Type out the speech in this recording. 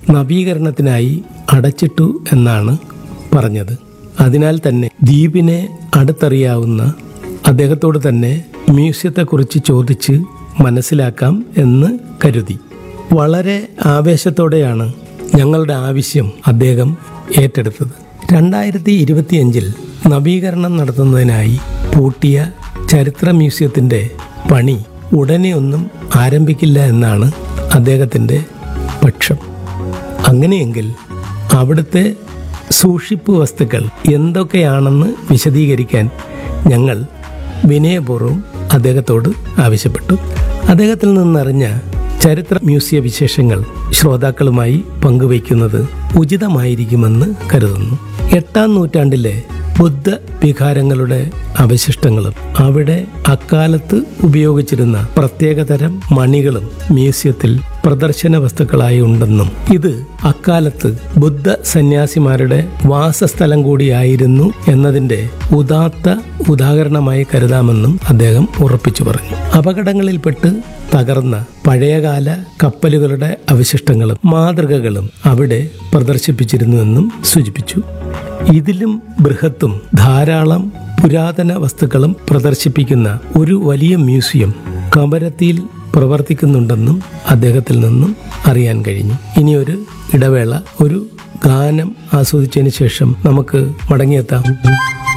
നവീകരണത്തിനായി അടച്ചിട്ടു എന്നാണ് പറഞ്ഞത് അതിനാൽ തന്നെ ദ്വീപിനെ അടുത്തറിയാവുന്ന അദ്ദേഹത്തോട് തന്നെ മ്യൂസിയത്തെക്കുറിച്ച് ചോദിച്ച് മനസ്സിലാക്കാം എന്ന് കരുതി വളരെ ആവേശത്തോടെയാണ് ഞങ്ങളുടെ ആവശ്യം അദ്ദേഹം ഏറ്റെടുത്തത് രണ്ടായിരത്തി ഇരുപത്തിയഞ്ചിൽ നവീകരണം നടത്തുന്നതിനായി പൂട്ടിയ ചരിത്ര മ്യൂസിയത്തിൻ്റെ പണി ഉടനെ ഒന്നും ആരംഭിക്കില്ല എന്നാണ് അദ്ദേഹത്തിൻ്റെ പക്ഷം അങ്ങനെയെങ്കിൽ അവിടുത്തെ സൂക്ഷിപ്പ് വസ്തുക്കൾ എന്തൊക്കെയാണെന്ന് വിശദീകരിക്കാൻ ഞങ്ങൾ വിനയപൂർവ്വം അദ്ദേഹത്തോട് ആവശ്യപ്പെട്ടു അദ്ദേഹത്തിൽ നിന്നറിഞ്ഞ ചരിത്ര മ്യൂസിയ വിശേഷങ്ങൾ ശ്രോതാക്കളുമായി പങ്കുവയ്ക്കുന്നത് ഉചിതമായിരിക്കുമെന്ന് കരുതുന്നു എട്ടാം നൂറ്റാണ്ടിലെ ബുദ്ധ വികാരങ്ങളുടെ അവശിഷ്ടങ്ങളും അവിടെ അക്കാലത്ത് ഉപയോഗിച്ചിരുന്ന പ്രത്യേകതരം മണികളും മ്യൂസിയത്തിൽ പ്രദർശന വസ്തുക്കളായി ഉണ്ടെന്നും ഇത് അക്കാലത്ത് ബുദ്ധ സന്യാസിമാരുടെ വാസസ്ഥലം കൂടിയായിരുന്നു എന്നതിന്റെ ഉദാത്ത ഉദാഹരണമായി കരുതാമെന്നും അദ്ദേഹം ഉറപ്പിച്ചു പറഞ്ഞു അപകടങ്ങളിൽപ്പെട്ട് തകർന്ന പഴയകാല കപ്പലുകളുടെ അവശിഷ്ടങ്ങളും മാതൃകകളും അവിടെ പ്രദർശിപ്പിച്ചിരുന്നുവെന്നും സൂചിപ്പിച്ചു ഇതിലും ബൃഹത്തും ധാരാളം പുരാതന വസ്തുക്കളും പ്രദർശിപ്പിക്കുന്ന ഒരു വലിയ മ്യൂസിയം കമരത്തിയിൽ പ്രവർത്തിക്കുന്നുണ്ടെന്നും അദ്ദേഹത്തിൽ നിന്നും അറിയാൻ കഴിഞ്ഞു ഇനിയൊരു ഇടവേള ഒരു ഗാനം ആസ്വദിച്ചതിന് ശേഷം നമുക്ക് മടങ്ങിയെത്താം